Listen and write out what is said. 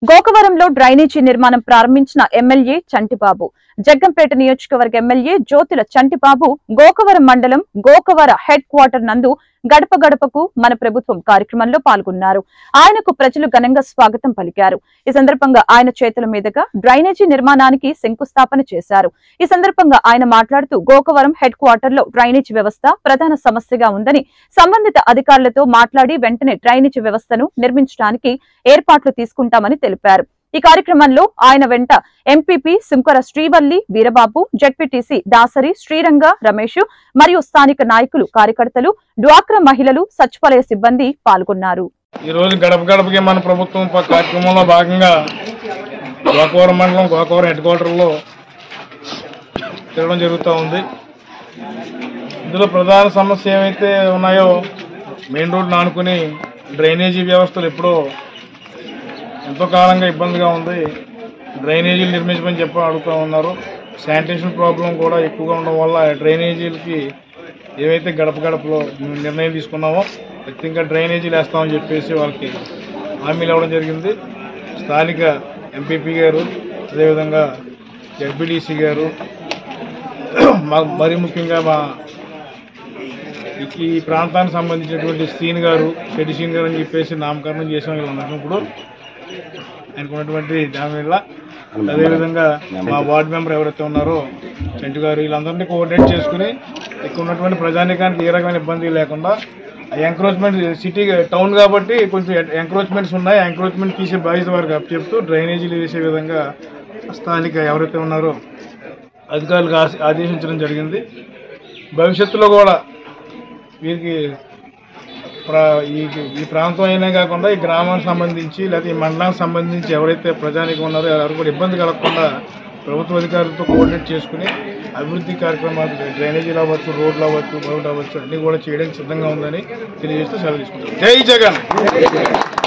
గోకవరంలో drainage నిర్మాణం ప్రారంభించిన MLA Chantibabu Jaggampeta నియోజకవర్గ ఎమ్మెల్యే జ్యోతుల చంటిబాబు గోకవరం మండలం గోకవర హెడ్ క్వార్టర్ నందు గడప గడపకు మన ప్రభుత్వం కార్యక్రమంలో పాల్గొన్నారు ఆయనకు ప్రజలు ఘనంగా స్వాగతం పలికారు ఈ సందర్భంగా ఆయన చేతుల మీదుగా డ్రైనేజీ నిర్మాణానికి శంకుస్థాపన చేశారు ఈ సందర్భంగా ఆయన మాట్లాడుతూ గోకవరం హెడ్ క్వార్టర్ లో డ్రైనేజీ వ్యవస్థ ప్రధాన సమస్యగా ఉందని సంబంధిత అధికారులతో మాట్లాడి వెంటనే డ్రైనేజీ వ్యవస్థను నిర్మించడానికి ఏర్పాట్లు తీసుకుంటామని తెలిపారు ఈ కార్యక్రమంలో ఆయన వెంట ఎంపీపీ సుంకర శ్రీవల్లి వీరబాబు జడ్పీటీసీ దాసరి శ్రీరంగ రమేష్ మరియు స్థానిక నాయకులు కార్యకర్తలు డ్వాక్రా మహిళలు సచివాలయ సిబ్బంది పాల్గొన్నారు ఈ రోజు గడప గడపకి మన ప్రభుత్వం ప- కార్యక్రమంలో భాగంగా గోకవరం మండలం గోకవరం హెడ్ క్వార్టర్లో తిరగడం జరుగుతూ ఉంది ఇందులో ప్రధాన సమస్య ఏవైతే ఉన్నాయో మెయిన్ రోడ్ ఆనుకుని డ్రైనేజీ వ్యవస్థలు ఎప్పుడో ఎంతో కాలంగా ఇబ్బందిగా ఉంది డ్రైనేజీలు నిర్మించమని చెప్పి అడుగుతూ ఉన్నారు శానిటేషన్ ప్రాబ్లం కూడా ఎక్కువగా ఉండడం వల్ల డ్రైనేజీలకి ఏవైతే గడప గడపలో నిర్ణయం తీసుకున్నామో ఖచ్చితంగా డ్రైనేజీలు వేస్తామని చెప్పేసి వాళ్ళకి హామీలు ఇవ్వడం జరిగింది స్థానిక ఎంపీపీ గారు అదేవిధంగా జడ్పీడీసీ గారు మా మరీ ముఖ్యంగా మా ఈ ప్రాంతానికి సంబంధించినటువంటి సీన్ గారు షెడ్డి సీన్ గారు అని చెప్పేసి నామకరణం చేసాం వీళ్ళందరినీ ఇప్పుడు ఆయనకు ఉన్నటువంటి దాని వల్ల అదేవిధంగా మా వార్డు మెంబర్ ఎవరైతే ఉన్నారో చెంటు గారు వీళ్ళందరినీ కోఆర్డినేట్ చేసుకుని ఇక్కడ ఉన్నటువంటి ప్రజానికానికి ఏ రకమైన ఇబ్బంది లేకుండా ఎంక్రోచ్మెంట్ సిటీ టౌన్ కాబట్టి కొంచెం ఎంక్రోచ్మెంట్స్ ఉన్నాయి ఎంక్రోచ్మెంట్ తీసే బాధ్యత వారికి అప్ చెప్తూ డ్రైనేజీలు వేసే విధంగా స్థానిక ఎవరైతే ఉన్నారో అధికారులకు ఆశ- ఆదేశించడం జరిగింది భవిష్యత్తులో కూడా వీరికి ప్ర- ఈ ఈ ప్రాంతం అయినా కాకుండా ఈ గ్రామానికి సంబంధించి లేకపోతే ఈ మండలానికి సంబంధించి ఎవరైతే ప్రజానికి ఉన్నారో ఎవరు కూడా ఇబ్బంది కలగకుండా ప్రభుత్వ అధికారులతో కోఆర్డినేట్ చేసుకుని అభివృద్ధి కార్యక్రమాలు డ్రైనేజీలు అవ్వచ్చు రోడ్లు అవ్వచ్చు రోడ్లు అవ్వచ్చు అన్నీ కూడా చేయడానికి సిద్ధంగా ఉందని తెలియజేస్తూ సెలవు తీసుకుంటాం జై జగన్